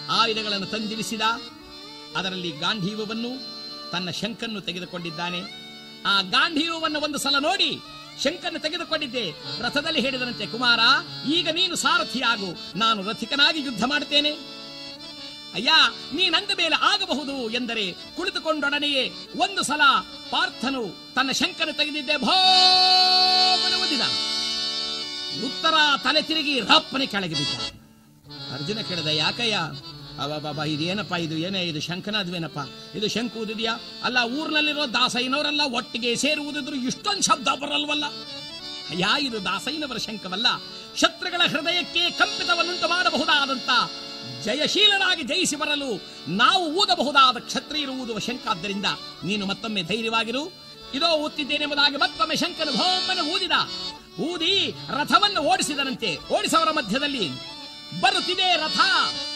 ಆಯುಧಗಳನ್ನು ತಂದಿಳಿಸಿದ ಅದರಲ್ಲಿ ಗಾಂಧೀವವನ್ನು ತನ್ನ ಶಂಕನ್ನು ತೆಗೆದುಕೊಂಡಿದ್ದಾನೆ ಆ ಗಾಂಧೀವವನ್ನು ಒಂದು ಸಲ ನೋಡಿ ಶಂಕನ್ನು ತೆಗೆದುಕೊಂಡಿದ್ದೆ ರಥದಲ್ಲಿ ಹೇಳಿದನಂತೆ ಕುಮಾರ ಈಗ ನೀನು ಸಾರಥಿಯಾಗು ನಾನು ರಥಿಕನಾಗಿ ಯುದ್ಧ ಮಾಡುತ್ತೇನೆ ಅಯ್ಯ ನೀನಂದ ಮೇಲೆ ಆಗಬಹುದು ಎಂದರೆ ಕುಳಿತುಕೊಂಡೊಡನೆಯೇ ಒಂದು ಸಲ ಪಾರ್ಥನು ತನ್ನ ಶಂಕನ ತೆಗೆದಿದ್ದೆ ಭೋಮನ ಒದಿದ ಉತ್ತರ ತಲೆ ತಿರುಗಿ ರಪ್ಪನೆ ಕೆಳಗೆ ಬಿದ್ದ ಅರ್ಜುನ ಕೇಳಿದ ಯಾಕಯ್ಯ ಅವ ಬಾಬಾ ಇದೇನಪ್ಪ ಇದು ಏನೇ ಇದು ಶಂಕನಾದ್ವೇನಪ್ಪ ಇದು ಶಂಕು ಊದಿದ್ಯಾ ಅಲ್ಲ ಊರಿನಲ್ಲಿರೋ ದಾಸಯ್ಯನವರೆಲ್ಲ ಒಟ್ಟಿಗೆ ಸೇರಿ ಊದಿದ್ರು ಇಷ್ಟೊಂದು ಶಬ್ದ ಬರಲ್ವಲ್ಲ ಅಯ್ಯ ಇದು ದಾಸಯ್ಯನವರ ಶಂಕವಲ್ಲ ಶತ್ರುಗಳ ಹೃದಯಕ್ಕೆ ಕಂಪಿತವನ್ನುಂಟು ಮಾಡಬಹುದಾದಂತ ಜಯಶೀಲರಾಗಿ ಜಯಿಸಿ ಬರಲು ನಾವು ಊದಬಹುದಾದ ಕ್ಷತ್ರಿಯರು ಊದುವ ಶಂಕ ಆದ್ದರಿಂದ ನೀನು ಮತ್ತೊಮ್ಮೆ ಧೈರ್ಯವಾಗಿರು ಇದೋ ಊತ್ತಿದ್ದೇನೆಂಬುದಾಗಿ ಮತ್ತೊಮ್ಮೆ ಶಂಕನು ಭೋಮನ ಊದಿದ ಊದಿ ರಥವನ್ನು ಓಡಿಸಿದನಂತೆ ಓಡಿಸವರ ಮಧ್ಯದಲ್ಲಿ ಬರುತ್ತಿದೆ ರಥ